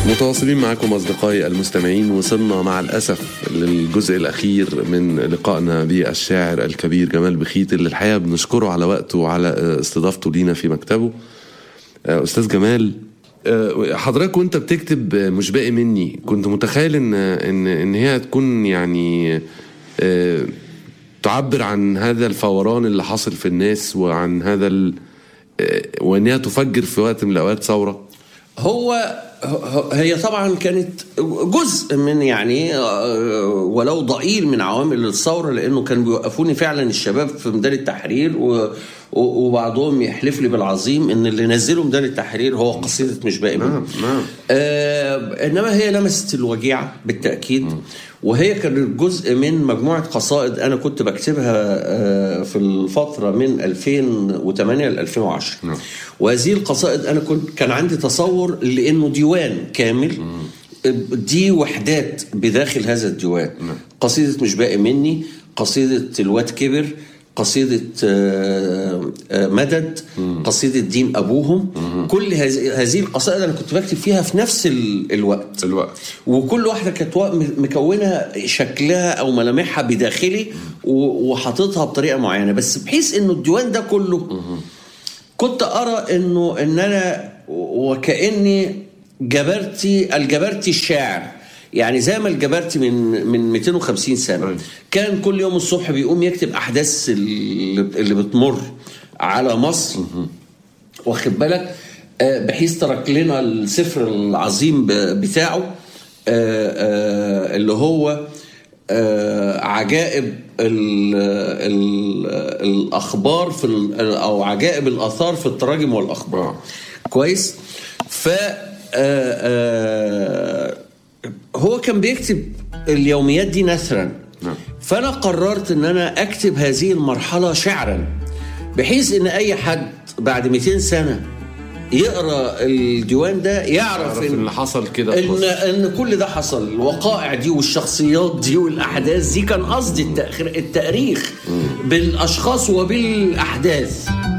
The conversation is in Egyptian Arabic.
متواصلين معكم أصدقائي المستمعين وصلنا مع الأسف للجزء الأخير من لقائنا بالشاعر الكبير جمال بخيت اللي الحقيقة بنشكره على وقته وعلى استضافته لينا في مكتبه أستاذ جمال حضرتك وانت بتكتب مش باقي مني كنت متخيل ان ان ان هي هتكون يعني تعبر عن هذا الفوران اللي حاصل في الناس وعن هذا ال... وانها تفجر في وقت من الاوقات ثوره هو هي طبعا كانت جزء من يعني ولو ضئيل من عوامل الثوره لانه كانوا بيوقفوني فعلا الشباب في ميدان التحرير و وبعضهم يحلف لي بالعظيم ان اللي نزلوا ميدان التحرير هو قصيده مش باقي نعم نعم آه انما هي لمست الوجيعه بالتاكيد وهي كانت جزء من مجموعه قصائد انا كنت بكتبها آه في الفتره من 2008 ل 2010 نعم. وهذه القصائد انا كنت كان عندي تصور لانه ديوان كامل دي وحدات بداخل هذا الديوان نعم. قصيده مش باقي مني قصيده الواد كبر قصيدة مدد قصيدة دين أبوهم كل هذه القصائد أنا كنت بكتب فيها في نفس الوقت الوقت وكل واحدة كانت مكونة شكلها أو ملامحها بداخلي وحاططها بطريقة معينة بس بحيث إنه الديوان ده كله كنت أرى إنه إن أنا وكأني جبرتي الجبرتي الشاعر يعني زي ما الجبرتي من من 250 سنه أيوة. كان كل يوم الصبح بيقوم يكتب احداث اللي اللي بتمر على مصر واخد بالك آه، بحيث ترك لنا السفر العظيم ب- بتاعه آه، آه، اللي هو آه، عجائب ال ال الاخبار في ال- او عجائب الاثار في التراجم والاخبار كويس ف آه، آه، هو كان بيكتب اليوميات دي نثرا نعم. فانا قررت ان انا اكتب هذه المرحله شعرا بحيث ان اي حد بعد 200 سنه يقرا الديوان ده يعرف عرف ان اللي حصل كده في ان مصر. ان كل ده حصل الوقائع دي والشخصيات دي والاحداث دي كان قصدي التأخير- التاريخ بالاشخاص وبالاحداث